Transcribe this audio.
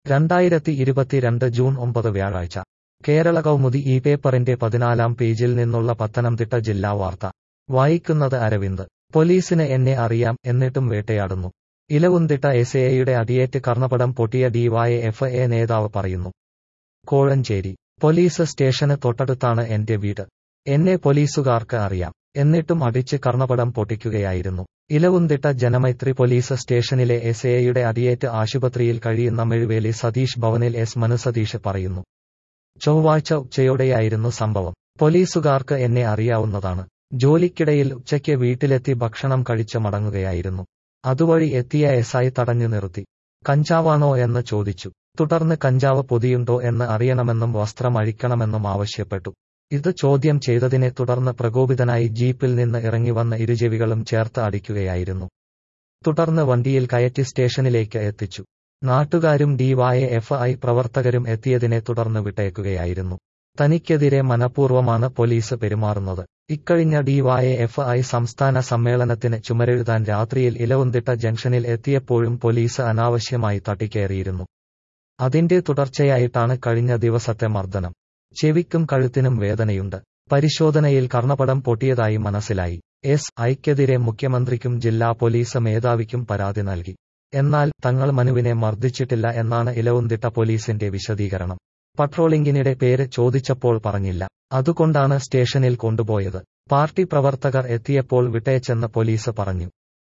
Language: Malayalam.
രണ്ടായിരത്തി ഇരുപത്തിരണ്ട് ജൂൺ ഒമ്പത് വ്യാഴാഴ്ച കേരള കൗമുദി ഈ പേപ്പറിന്റെ പതിനാലാം പേജിൽ നിന്നുള്ള പത്തനംതിട്ട ജില്ലാ വാർത്ത വായിക്കുന്നത് അരവിന്ദ് പോലീസിന് എന്നെ അറിയാം എന്നിട്ടും വേട്ടയാടുന്നു ഇലവുന്തിട്ട എസ് എയുടെ അടിയേറ്റ് കർണപടം പൊട്ടിയ ഡിവൈഎഫ് എ നേതാവ് പറയുന്നു കോഴഞ്ചേരി പോലീസ് സ്റ്റേഷന് തൊട്ടടുത്താണ് എന്റെ വീട് എന്നെ പോലീസുകാർക്ക് അറിയാം എന്നിട്ടും അടിച്ച് കർണപടം പൊട്ടിക്കുകയായിരുന്നു ഇലവുന്തിട്ട ജനമൈത്രി പോലീസ് സ്റ്റേഷനിലെ എസ് എയുടെ അടിയേറ്റ് ആശുപത്രിയിൽ കഴിയുന്ന മെഴുവേലി സതീഷ് ഭവനിൽ എസ് മനസതീഷ് പറയുന്നു ചൊവ്വാഴ്ച ഉച്ചയോടെയായിരുന്നു സംഭവം പോലീസുകാർക്ക് എന്നെ അറിയാവുന്നതാണ് ജോലിക്കിടയിൽ ഉച്ചയ്ക്ക് വീട്ടിലെത്തി ഭക്ഷണം കഴിച്ച് മടങ്ങുകയായിരുന്നു അതുവഴി എത്തിയ എസ് ഐ തടഞ്ഞു നിർത്തി കഞ്ചാവാണോ എന്ന് ചോദിച്ചു തുടർന്ന് കഞ്ചാവ് പൊതിയുണ്ടോ എന്ന് അറിയണമെന്നും വസ്ത്രം അഴിക്കണമെന്നും ആവശ്യപ്പെട്ടു ഇത് ചോദ്യം ചെയ്തതിനെ തുടർന്ന് പ്രകോപിതനായി ജീപ്പിൽ നിന്ന് ഇറങ്ങി വന്ന ഇരുചെവികളും ചേർത്ത് അടിക്കുകയായിരുന്നു തുടർന്ന് വണ്ടിയിൽ കയറ്റി സ്റ്റേഷനിലേക്ക് എത്തിച്ചു നാട്ടുകാരും ഡിവൈഎഫ് ഐ പ്രവർത്തകരും എത്തിയതിനെ തുടർന്ന് വിട്ടേക്കുകയായിരുന്നു തനിക്കെതിരെ മനഃപൂർവ്വമാണ് പോലീസ് പെരുമാറുന്നത് ഇക്കഴിഞ്ഞ ഡിവൈഎഫ് ഐ സംസ്ഥാന സമ്മേളനത്തിന് ചുമരെഴുതാൻ രാത്രിയിൽ ഇലവുന്തിട്ട ജംഗ്ഷനിൽ എത്തിയപ്പോഴും പോലീസ് അനാവശ്യമായി തട്ടിക്കേറിയിരുന്നു അതിന്റെ തുടർച്ചയായിട്ടാണ് കഴിഞ്ഞ ദിവസത്തെ മർദ്ദനം ചെവിക്കും കഴുത്തിനും വേദനയുണ്ട് പരിശോധനയിൽ കർണപടം പൊട്ടിയതായി മനസ്സിലായി എസ് ഐക്കെതിരെ മുഖ്യമന്ത്രിക്കും ജില്ലാ പോലീസ് മേധാവിക്കും പരാതി നൽകി എന്നാൽ തങ്ങൾ മനുവിനെ മർദ്ദിച്ചിട്ടില്ല എന്നാണ് ഇലവുന്തിട്ട പോലീസിന്റെ വിശദീകരണം പട്രോളിംഗിനിടെ പേര് ചോദിച്ചപ്പോൾ പറഞ്ഞില്ല അതുകൊണ്ടാണ് സ്റ്റേഷനിൽ കൊണ്ടുപോയത് പാർട്ടി പ്രവർത്തകർ എത്തിയപ്പോൾ വിട്ടയച്ചെന്ന് പോലീസ് പറഞ്ഞു